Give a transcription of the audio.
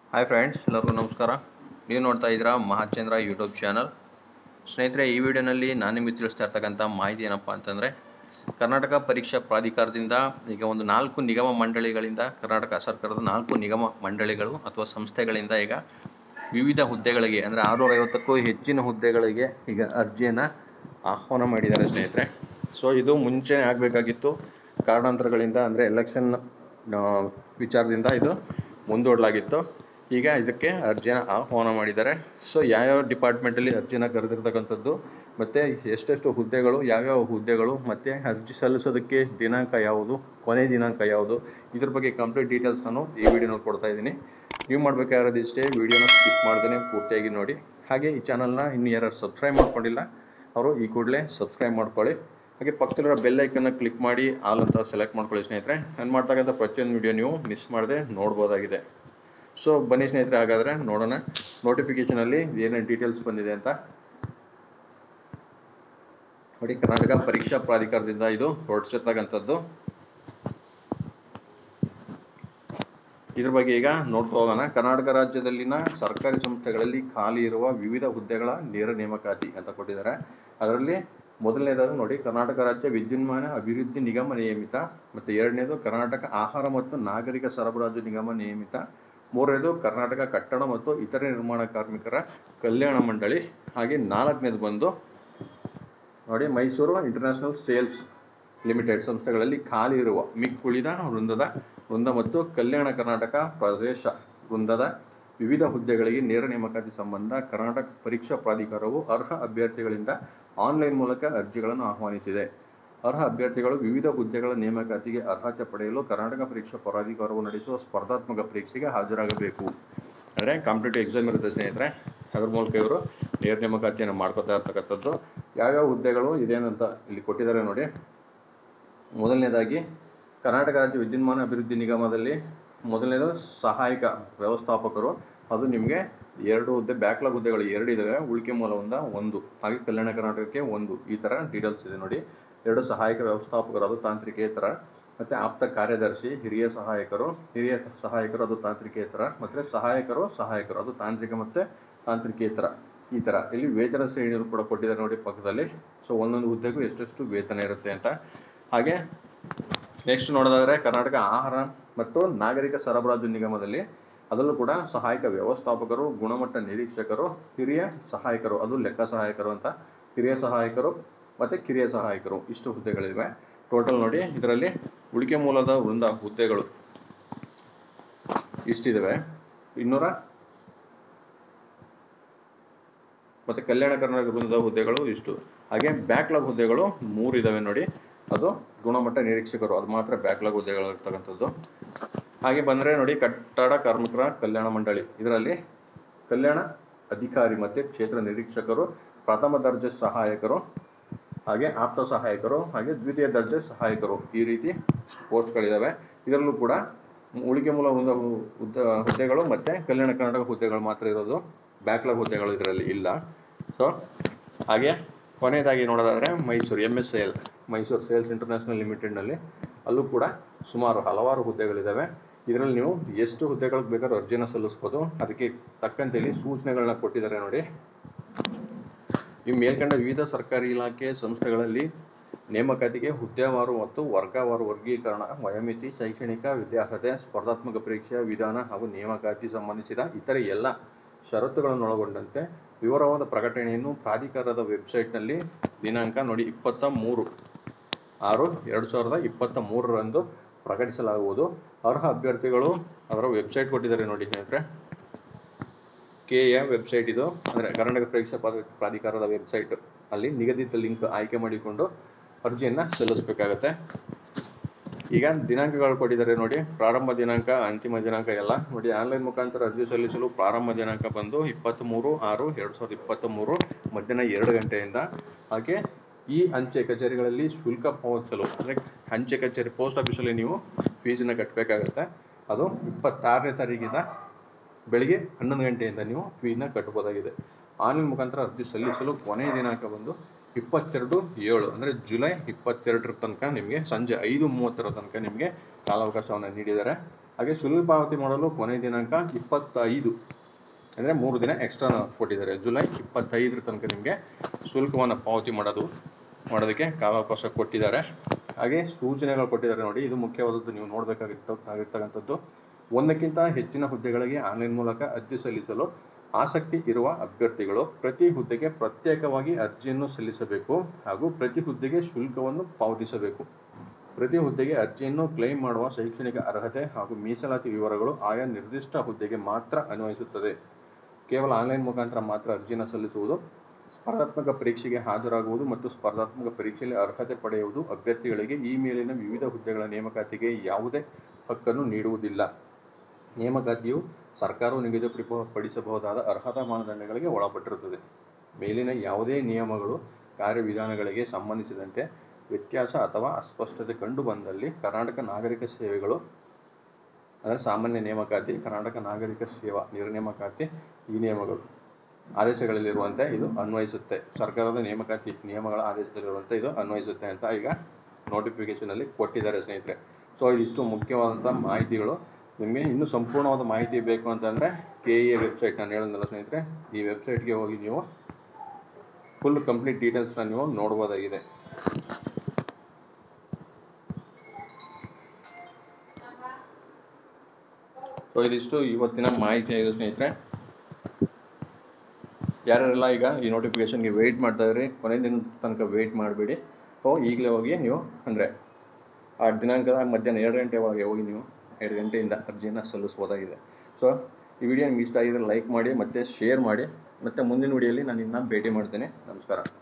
hi friends ಎಲ್ಲರಿಗೂ ನಮಸ್ಕಾರ ನೀವು ನೋಡ್ತಾ ಇದ್ದೀರಾ ಮಹಾಚಂದ್ರ ಯೂಟ್ಯೂಬ್ ಚಾನಲ್ ಸ್ನೇಹಿತರೆ ಈ ವಿಡಿಯೋನಲ್ಲಿ ನಾನು ನಿಮಗೆ ತಿಳಿಸ್ತಾ ಇರ್ತಕ್ಕಂಥ ಮಾಹಿತಿ ಏನಪ್ಪ ಅಂತಂದರೆ ಕರ್ನಾಟಕ ಪರೀಕ್ಷಾ ಪ್ರಾಧಿಕಾರದಿಂದ ಈಗ ಒಂದು ನಾಲ್ಕು ನಿಗಮ ಮಂಡಳಿಗಳಿಂದ ಕರ್ನಾಟಕ ಸರ್ಕಾರದ ನಾಲ್ಕು ನಿಗಮ ಮಂಡಳಿಗಳು ಅಥವಾ ಸಂಸ್ಥೆಗಳಿಂದ ಈಗ ವಿವಿಧ ಹುದ್ದೆಗಳಿಗೆ ಅಂದರೆ ಆರುನೂರ ಐವತ್ತಕ್ಕೂ ಹೆಚ್ಚಿನ ಹುದ್ದೆಗಳಿಗೆ ಈಗ ಅರ್ಜಿಯನ್ನು ಆಹ್ವಾನ ಮಾಡಿದ್ದಾರೆ ಸ್ನೇಹಿತರೆ ಸೊ ಇದು ಮುಂಚೆನೇ ಆಗಬೇಕಾಗಿತ್ತು ಕಾರಣಾಂತರಗಳಿಂದ ಅಂದರೆ ಎಲೆಕ್ಷನ್ ವಿಚಾರದಿಂದ ಇದು ಮುಂದೂಡಲಾಗಿತ್ತು ಈಗ ಇದಕ್ಕೆ ಅರ್ಜಿನ ಆಹ್ವಾನ ಮಾಡಿದ್ದಾರೆ ಸೊ ಯಾವ್ಯಾವ ಡಿಪಾರ್ಟ್ಮೆಂಟಲ್ಲಿ ಅರ್ಜಿನ ಕರೆದಿರ್ತಕ್ಕಂಥದ್ದು ಮತ್ತು ಎಷ್ಟೆಷ್ಟು ಹುದ್ದೆಗಳು ಯಾವ್ಯಾವ ಹುದ್ದೆಗಳು ಮತ್ತು ಅರ್ಜಿ ಸಲ್ಲಿಸೋದಕ್ಕೆ ದಿನಾಂಕ ಯಾವುದು ಕೊನೆ ದಿನಾಂಕ ಯಾವುದು ಇದ್ರ ಬಗ್ಗೆ ಕಂಪ್ಲೀಟ್ ಡೀಟೇಲ್ಸ್ ನಾನು ಈ ವಿಡಿಯೋನಲ್ಲಿ ಕೊಡ್ತಾ ಇದ್ದೀನಿ ನೀವು ಮಾಡಬೇಕಾಗಿರೋದು ಇಷ್ಟೇ ವಿಡಿಯೋನ ಸ್ಕಿಪ್ ಮಾಡ್ದೇ ಪೂರ್ತಿಯಾಗಿ ನೋಡಿ ಹಾಗೆ ಈ ಚಾನಲ್ನ ಇನ್ನು ಯಾರು ಸಬ್ಸ್ಕ್ರೈಬ್ ಮಾಡ್ಕೊಂಡಿಲ್ಲ ಅವರು ಈ ಕೂಡಲೇ ಸಬ್ಸ್ಕ್ರೈಬ್ ಮಾಡ್ಕೊಳ್ಳಿ ಹಾಗೆ ಪಕ್ಕದಲ್ಲಿರೋ ಬೆಲ್ ಐಕನ್ನ ಕ್ಲಿಕ್ ಮಾಡಿ ಆಲ್ ಅಂತ ಸೆಲೆಕ್ಟ್ ಮಾಡ್ಕೊಳ್ಳಿ ಸ್ನೇಹಿತರೆ ನಾನು ಮಾಡ್ತಕ್ಕಂಥ ಪ್ರತಿಯೊಂದು ವಿಡಿಯೋ ನೀವು ಮಿಸ್ ಮಾಡದೆ ನೋಡ್ಬೋದಾಗಿದೆ ಸೊ ಬನ್ನಿ ಸ್ನೇಹಿತರೆ ಹಾಗಾದರೆ ನೋಡೋಣ ನೋಟಿಫಿಕೇಷನಲ್ಲಿ ಏನೇನು ಡೀಟೇಲ್ಸ್ ಬಂದಿದೆ ಅಂತ ನೋಡಿ ಕರ್ನಾಟಕ ಪರೀಕ್ಷಾ ಪ್ರಾಧಿಕಾರದಿಂದ ಇದು ಹೊರಡಿಸಿರ್ತಕ್ಕಂಥದ್ದು ಇದ್ರ ಬಗ್ಗೆ ಈಗ ನೋಡ್ತಾ ಹೋಗೋಣ ಕರ್ನಾಟಕ ರಾಜ್ಯದಲ್ಲಿನ ಸರ್ಕಾರಿ ಸಂಸ್ಥೆಗಳಲ್ಲಿ ಖಾಲಿ ಇರುವ ವಿವಿಧ ಹುದ್ದೆಗಳ ನೇರ ನೇಮಕಾತಿ ಅಂತ ಕೊಟ್ಟಿದ್ದಾರೆ ಅದರಲ್ಲಿ ಮೊದಲನೇದಾಗಿ ನೋಡಿ ಕರ್ನಾಟಕ ರಾಜ್ಯ ವಿದ್ಯುನ್ಮಾನ ಅಭಿವೃದ್ಧಿ ನಿಗಮ ನಿಯಮಿತ ಮತ್ತು ಎರಡನೇದು ಕರ್ನಾಟಕ ಆಹಾರ ಮತ್ತು ನಾಗರಿಕ ಸರಬರಾಜು ನಿಗಮ ನಿಯಮಿತ ಮೂರನೇದು ಕರ್ನಾಟಕ ಕಟ್ಟಡ ಮತ್ತು ಇತರೆ ನಿರ್ಮಾಣ ಕಾರ್ಮಿಕರ ಕಲ್ಯಾಣ ಮಂಡಳಿ ಹಾಗೆ ನಾಲ್ಕನೇದು ಬಂದು ನೋಡಿ ಮೈಸೂರು ಇಂಟರ್ನ್ಯಾಷನಲ್ ಸೇಲ್ಸ್ ಲಿಮಿಟೆಡ್ ಸಂಸ್ಥೆಗಳಲ್ಲಿ ಖಾಲಿ ಇರುವ ಮಿಕ್ಕುಳಿದ ವೃಂದದ ವೃಂದ ಮತ್ತು ಕಲ್ಯಾಣ ಕರ್ನಾಟಕ ಪ್ರದೇಶ ವೃಂದದ ವಿವಿಧ ಹುದ್ದೆಗಳಿಗೆ ನೇರ ನೇಮಕಾತಿ ಸಂಬಂಧ ಕರ್ನಾಟಕ ಪರೀಕ್ಷಾ ಪ್ರಾಧಿಕಾರವು ಅರ್ಹ ಅಭ್ಯರ್ಥಿಗಳಿಂದ ಆನ್ಲೈನ್ ಮೂಲಕ ಅರ್ಜಿಗಳನ್ನು ಆಹ್ವಾನಿಸಿದೆ ಅರ್ಹ ಅಭ್ಯರ್ಥಿಗಳು ವಿವಿಧ ಹುದ್ದೆಗಳ ನೇಮಕಾತಿಗೆ ಅರ್ಹತೆ ಪಡೆಯಲು ಕರ್ನಾಟಕ ಪರೀಕ್ಷಾ ಪ್ರಾಧಿಕಾರವು ನಡೆಸುವ ಸ್ಪರ್ಧಾತ್ಮಕ ಪರೀಕ್ಷೆಗೆ ಹಾಜರಾಗಬೇಕು ಅಂದರೆ ಕಾಂಪಿಟೇಟಿವ್ ಎಕ್ಸಾಮ್ ಇರುತ್ತೆ ಸ್ನೇಹಿತರೆ ಅದ್ರ ಮೂಲಕ ಇವರು ನೇರ ನೇಮಕಾತಿಯನ್ನು ಮಾಡ್ಕೋತಾ ಇರ್ತಕ್ಕಂಥದ್ದು ಯಾವ್ಯಾವ ಹುದ್ದೆಗಳು ಇದೇನಂತ ಇಲ್ಲಿ ಕೊಟ್ಟಿದ್ದಾರೆ ನೋಡಿ ಮೊದಲನೇದಾಗಿ ಕರ್ನಾಟಕ ರಾಜ್ಯ ವಿದ್ಯುನ್ಮಾನ ಅಭಿವೃದ್ಧಿ ನಿಗಮದಲ್ಲಿ ಮೊದಲನೇದು ಸಹಾಯಕ ವ್ಯವಸ್ಥಾಪಕರು ಅದು ನಿಮಗೆ ಎರಡು ಹುದ್ದೆ ಬ್ಯಾಕ್ಲಾಗ್ ಹುದ್ದೆಗಳು ಎರಡು ಇದಾವೆ ಉಳಿಕೆ ಮೂಲದಿಂದ ಒಂದು ಹಾಗೆ ಕಲ್ಯಾಣ ಕರ್ನಾಟಕಕ್ಕೆ ಒಂದು ಈ ಥರ ಡೀಟೇಲ್ಸ್ ಇದೆ ನೋಡಿ ಎರಡು ಸಹಾಯಕ ವ್ಯವಸ್ಥಾಪಕರು ಅದು ತಾಂತ್ರಿಕೇತರ ಮತ್ತು ಆಪ್ತ ಕಾರ್ಯದರ್ಶಿ ಹಿರಿಯ ಸಹಾಯಕರು ಹಿರಿಯ ಸಹಾಯಕರು ಅದು ತಾಂತ್ರಿಕೇತರ ಮತ್ತು ಸಹಾಯಕರು ಸಹಾಯಕರು ಅದು ತಾಂತ್ರಿಕ ಮತ್ತು ತಾಂತ್ರಿಕೇತರ ಈ ಥರ ಇಲ್ಲಿ ವೇತನ ಶ್ರೇಣಿಯನ್ನು ಕೂಡ ಕೊಟ್ಟಿದ್ದಾರೆ ನೋಡಿ ಪಕ್ಕದಲ್ಲಿ ಸೊ ಒಂದೊಂದು ಹುದ್ದೆಗೂ ಎಷ್ಟೆಷ್ಟು ವೇತನ ಇರುತ್ತೆ ಅಂತ ಹಾಗೆ ನೆಕ್ಸ್ಟ್ ನೋಡೋದಾದ್ರೆ ಕರ್ನಾಟಕ ಆಹಾರ ಮತ್ತು ನಾಗರಿಕ ಸರಬರಾಜು ನಿಗಮದಲ್ಲಿ ಅದರಲ್ಲೂ ಕೂಡ ಸಹಾಯಕ ವ್ಯವಸ್ಥಾಪಕರು ಗುಣಮಟ್ಟ ನಿರೀಕ್ಷಕರು ಹಿರಿಯ ಸಹಾಯಕರು ಅದು ಲೆಕ್ಕ ಸಹಾಯಕರು ಅಂತ ಹಿರಿಯ ಸಹಾಯಕರು ಮತ್ತು ಕಿರಿಯ ಸಹಾಯಕರು ಇಷ್ಟು ಹುದ್ದೆಗಳಿವೆ ಟೋಟಲ್ ನೋಡಿ ಇದರಲ್ಲಿ ಉಳಿಕೆ ಮೂಲದ ವೃಂದ ಹುದ್ದೆಗಳು ಇಷ್ಟಿದಾವೆ ಇನ್ನೂರ ಮತ್ತು ಕಲ್ಯಾಣ ಕರ್ನಾಟಕ ವೃಂದದ ಹುದ್ದೆಗಳು ಇಷ್ಟು ಹಾಗೆ ಬ್ಯಾಕ್ಲಾಗ್ ಹುದ್ದೆಗಳು ಮೂರು ಇದಾವೆ ನೋಡಿ ಅದು ಗುಣಮಟ್ಟ ನಿರೀಕ್ಷಕರು ಅದು ಮಾತ್ರ ಬ್ಯಾಕ್ಲಾಗ್ ಹುದ್ದೆಗಳು ಇರ್ತಕ್ಕಂಥದ್ದು ಹಾಗೆ ಬಂದರೆ ನೋಡಿ ಕಟ್ಟಡ ಕಾರ್ಮಿಕರ ಕಲ್ಯಾಣ ಮಂಡಳಿ ಇದರಲ್ಲಿ ಕಲ್ಯಾಣ ಅಧಿಕಾರಿ ಮತ್ತು ಕ್ಷೇತ್ರ ನಿರೀಕ್ಷಕರು ಪ್ರಥಮ ದರ್ಜೆ ಸಹಾಯಕರು ಹಾಗೆ ಆಪ್ತ ಸಹಾಯಕರು ಹಾಗೆ ದ್ವಿತೀಯ ದರ್ಜೆ ಸಹಾಯಕರು ಈ ರೀತಿ ಪೋಸ್ಟ್ಗಳಿದ್ದಾವೆ ಇದರಲ್ಲೂ ಕೂಡ ಉಳಿಕೆ ಮೂಲ ಹುದ್ದ ಹುದ್ದ ಹುದ್ದೆಗಳು ಮತ್ತು ಕಲ್ಯಾಣ ಕರ್ನಾಟಕ ಹುದ್ದೆಗಳು ಮಾತ್ರ ಇರೋದು ಬ್ಯಾಕ್ಲಾಗ್ ಹುದ್ದೆಗಳು ಇದರಲ್ಲಿ ಇಲ್ಲ ಸೊ ಹಾಗೆ ಕೊನೆಯದಾಗಿ ನೋಡೋದಾದರೆ Mysuru M S L Mysuru sales international ಲಿಮಿಟೆಡ್ನಲ್ಲಿ ಅಲ್ಲೂ ಕೂಡ ಸುಮಾರು ಹಲವಾರು ಹುದ್ದೆಗಳಿದ್ದಾವೆ ಇದರಲ್ಲಿ ನೀವು ಎಷ್ಟು ಹುದ್ದೆಗಳಿಗೆ ಬೇಕಾದ್ರೂ ಅರ್ಜಿನ ಸಲ್ಲಿಸ್ಬೋದು ಅದಕ್ಕೆ ತಕ್ಕಂತೆ ಇಲ್ಲಿ ಸೂಚನೆಗಳನ್ನ ಕೊಟ್ಟಿದ್ದಾರೆ ನೋಡಿ ಈ ಮೇಲ್ಕಂಡ ವಿವಿಧ ಸರ್ಕಾರಿ ಇಲಾಖೆ ಸಂಸ್ಥೆಗಳಲ್ಲಿ ನೇಮಕಾತಿಗೆ ಹುದ್ದೆವಾರು ಮತ್ತು ವರ್ಗವಾರು ವರ್ಗೀಕರಣ ವಯೋಮಿತಿ ಶೈಕ್ಷಣಿಕ ವಿದ್ಯಾರ್ಹತೆ ಸ್ಪರ್ಧಾತ್ಮಕ ಪರೀಕ್ಷೆಯ ವಿಧಾನ ಹಾಗೂ ನೇಮಕಾತಿ ಸಂಬಂಧಿಸಿದ ಇತರೆ ಎಲ್ಲ ಷರತ್ತುಗಳನ್ನು ಒಳಗೊಂಡಂತೆ ವಿವರವಾದ ಪ್ರಕಟಣೆಯನ್ನು ಪ್ರಾಧಿಕಾರದ ವೆಬ್ಸೈಟ್ನಲ್ಲಿ ದಿನಾಂಕ ನೋಡಿ ಇಪ್ಪತ್ತ ಮೂರು ಆರು ಎರಡು ಸಾವಿರದ ಇಪ್ಪತ್ತ ಮೂರರಂದು ಪ್ರಕಟಿಸಲಾಗುವುದು ಅರ್ಹ ಅಭ್ಯರ್ಥಿಗಳು ಅದರ ವೆಬ್ಸೈಟ್ ಕೊಟ್ಟಿದ್ದಾರೆ ನೋಡಿ ಸ್ನೇಹಿತರೆ ಕೆ ಎ ವೆಬ್ಸೈಟ್ ಇದು ಅಂದರೆ ಕರ್ನಾಟಕ ಪರೀಕ್ಷಾ ಪ್ರಾಧಿಕಾರದ ವೆಬ್ಸೈಟ್ ಅಲ್ಲಿ ನಿಗದಿತ ಲಿಂಕ್ ಆಯ್ಕೆ ಮಾಡಿಕೊಂಡು ಅರ್ಜಿಯನ್ನು ಸಲ್ಲಿಸಬೇಕಾಗತ್ತೆ ಈಗ ದಿನಾಂಕಗಳು ಕೊಟ್ಟಿದ್ದಾರೆ ನೋಡಿ ಪ್ರಾರಂಭ ದಿನಾಂಕ ಅಂತಿಮ ದಿನಾಂಕ ಎಲ್ಲ ನೋಡಿ ಆನ್ಲೈನ್ ಮುಖಾಂತರ ಅರ್ಜಿ ಸಲ್ಲಿಸಲು ಪ್ರಾರಂಭ ದಿನಾಂಕ ಬಂದು ಇಪ್ಪತ್ತ್ಮೂರು ಆರು ಎರಡು ಸಾವಿರದ ಇಪ್ಪತ್ತ್ ಮೂರು ಮಧ್ಯಾಹ್ನ ಎರಡು ಗಂಟೆಯಿಂದ ಹಾಗೆ ಈ ಅಂಚೆ ಕಚೇರಿಗಳಲ್ಲಿ ಶುಲ್ಕ ಪಾವತಿಸಲು ಅಂದರೆ ಅಂಚೆ ಕಚೇರಿ ಪೋಸ್ಟ್ ಆಫೀಸಲ್ಲಿ ನೀವು ಫೀಸನ್ನು ಕಟ್ಟಬೇಕಾಗತ್ತೆ ಅದು ಇಪ್ಪತ್ತಾರನೇ ತಾರೀಕಿಂದ ಬೆಳಿಗ್ಗೆ ಹನ್ನೊಂದು ಗಂಟೆಯಿಂದ ನೀವು ಫೀನ ಕಟ್ಬೋದಾಗಿದೆ ಆನ್ಲೈನ್ ಮುಖಾಂತರ ಅರ್ಜಿ ಸಲ್ಲಿಸಲು ಕೊನೆಯ ದಿನಾಂಕ ಬಂದು ಇಪ್ಪತ್ತೆರಡು ಏಳು ಅಂದರೆ ಜುಲೈ ಇಪ್ಪತ್ತೆರಡರ ತನಕ ನಿಮಗೆ ಸಂಜೆ ಐದು ಮೂವತ್ತರ ತನಕ ನಿಮಗೆ ಕಾಲಾವಕಾಶವನ್ನು ನೀಡಿದ್ದಾರೆ ಹಾಗೆ ಶುಲ್ಕ ಪಾವತಿ ಮಾಡಲು ಕೊನೆ ದಿನಾಂಕ ಇಪ್ಪತ್ತೈದು ಅಂದರೆ ಮೂರು ದಿನ ಎಕ್ಸ್ಟ್ರಾ ಕೊಟ್ಟಿದ್ದಾರೆ ಜುಲೈ ಇಪ್ಪತ್ತೈದರ ತನಕ ನಿಮಗೆ ಶುಲ್ಕವನ್ನು ಪಾವತಿ ಮಾಡೋದು ಮಾಡೋದಕ್ಕೆ ಕಾಲಾವಕಾಶ ಕೊಟ್ಟಿದ್ದಾರೆ ಹಾಗೆ ಸೂಚನೆಗಳು ಕೊಟ್ಟಿದ್ದಾರೆ ನೋಡಿ ಇದು ಮುಖ್ಯವಾದದ್ದು ನೀವು ನೋಡಬೇಕಾಗಿತ್ತು ಆಗಿರ್ತಕ್ಕಂಥದ್ದು ಒಂದಕ್ಕಿಂತ ಹೆಚ್ಚಿನ ಹುದ್ದೆಗಳಿಗೆ ಆನ್ಲೈನ್ ಮೂಲಕ ಅರ್ಜಿ ಸಲ್ಲಿಸಲು ಆಸಕ್ತಿ ಇರುವ ಅಭ್ಯರ್ಥಿಗಳು ಪ್ರತಿ ಹುದ್ದೆಗೆ ಪ್ರತ್ಯೇಕವಾಗಿ ಅರ್ಜಿಯನ್ನು ಸಲ್ಲಿಸಬೇಕು ಹಾಗೂ ಪ್ರತಿ ಹುದ್ದೆಗೆ ಶುಲ್ಕವನ್ನು ಪಾವತಿಸಬೇಕು ಪ್ರತಿ ಹುದ್ದೆಗೆ ಅರ್ಜಿಯನ್ನು ಕ್ಲೈಮ್ ಮಾಡುವ ಶೈಕ್ಷಣಿಕ ಅರ್ಹತೆ ಹಾಗೂ ಮೀಸಲಾತಿ ವಿವರಗಳು ಆಯಾ ನಿರ್ದಿಷ್ಟ ಹುದ್ದೆಗೆ ಮಾತ್ರ ಅನ್ವಯಿಸುತ್ತದೆ ಕೇವಲ ಆನ್ಲೈನ್ ಮುಖಾಂತರ ಮಾತ್ರ ಅರ್ಜಿಯನ್ನು ಸಲ್ಲಿಸುವುದು ಸ್ಪರ್ಧಾತ್ಮಕ ಪರೀಕ್ಷೆಗೆ ಹಾಜರಾಗುವುದು ಮತ್ತು ಸ್ಪರ್ಧಾತ್ಮಕ ಪರೀಕ್ಷೆಯಲ್ಲಿ ಅರ್ಹತೆ ಪಡೆಯುವುದು ಅಭ್ಯರ್ಥಿಗಳಿಗೆ ಈ ಮೇಲಿನ ವಿವಿಧ ಹುದ್ದೆಗಳ ನೇಮಕಾತಿಗೆ ಯಾವುದೇ ಹಕ್ಕನ್ನು ನೀಡುವುದಿಲ್ಲ ನೇಮಕಾತಿಯು ಸರ್ಕಾರವು ನಿಗದಿಪಡಿಸಬಹುದಾದ ಅರ್ಹತಾ ಮಾನದಂಡಗಳಿಗೆ ಒಳಪಟ್ಟಿರುತ್ತದೆ ಮೇಲಿನ ಯಾವುದೇ ನಿಯಮಗಳು ಕಾರ್ಯವಿಧಾನಗಳಿಗೆ ಸಂಬಂಧಿಸಿದಂತೆ ವ್ಯತ್ಯಾಸ ಅಥವಾ ಅಸ್ಪಷ್ಟತೆ ಕಂಡು ಬಂದಲ್ಲಿ ಕರ್ನಾಟಕ ನಾಗರಿಕ ಸೇವೆಗಳು ಅಂದರೆ ಸಾಮಾನ್ಯ ನೇಮಕಾತಿ ಕರ್ನಾಟಕ ನಾಗರಿಕ ಸೇವಾ ನಿರ್ನೇಮಕಾತಿ ಈ ನಿಯಮಗಳು ಆದೇಶಗಳಲ್ಲಿರುವಂತೆ ಇದು ಅನ್ವಯಿಸುತ್ತೆ ಸರ್ಕಾರದ ನೇಮಕಾತಿ ನಿಯಮಗಳ ಆದೇಶದಲ್ಲಿರುವಂತೆ ಇದು ಅನ್ವಯಿಸುತ್ತೆ ಅಂತ ಈಗ ನೋಟಿಫಿಕೇಶನ್ ಅಲ್ಲಿ ಕೊಟ್ಟಿದ್ದಾರೆ ಸ್ನೇಹಿತರೆ ಸೊ ಇದಿಷ್ಟು ಮುಖ್ಯವಾದಂಥ ಮಾಹಿತಿಗಳು ನಿಮಗೆ ಇನ್ನೂ ಸಂಪೂರ್ಣವಾದ ಮಾಹಿತಿ ಬೇಕು ಅಂತಂದರೆ ಕೆ ಎ ವೆಬ್ಸೈಟ್ ನಾನು ಹೇಳಿದ್ನಲ್ಲ ಸ್ನೇಹಿತರೆ ಈ ವೆಬ್ಸೈಟ್ಗೆ ಹೋಗಿ ನೀವು ಫುಲ್ ಕಂಪ್ಲೀಟ್ ಡೀಟೇಲ್ಸ್ನ ನೀವು ನೋಡ್ಬೋದಾಗಿದೆ ಸೊ ಇದಿಷ್ಟು ಇವತ್ತಿನ ಮಾಹಿತಿ ಆಗಿದೆ ಸ್ನೇಹಿತರೆ ಯಾರ್ಯಾರೆಲ್ಲ ಈಗ ಈ ನೋಟಿಫಿಕೇಶನ್ಗೆ ವೆಯ್ಟ್ ಮಾಡ್ತಾ ಇದ್ರಿ ಕೊನೆ ದಿನದ ತನಕ ವೆಯ್ಟ್ ಮಾಡಬೇಡಿ ಸೊ ಈಗಲೇ ಹೋಗಿ ನೀವು ಅಂದರೆ ಆ ದಿನಾಂಕದ ಮಧ್ಯಾಹ್ನ ಎರಡು ಗಂಟೆ ಒಳಗೆ ಹೋಗಿ ನೀವು ಎರಡು ಗಂಟೆಯಿಂದ ಅರ್ಜಿಯನ್ನು ಸಲ್ಲಿಸ್ಬೋದಾಗಿದೆ ಸೊ ಈ ವಿಡಿಯೋ ನಿಮ್ಗೆ ಇಷ್ಟ ಆಗಿದ್ರೆ ಲೈಕ್ ಮಾಡಿ ಮತ್ತು ಶೇರ್ ಮಾಡಿ ಮತ್ತು ಮುಂದಿನ ವಿಡಿಯೋಲಿ ನಾನು ಇನ್ನೂ ಭೇಟಿ ಮಾಡ್ತೇನೆ ನಮಸ್ಕಾರ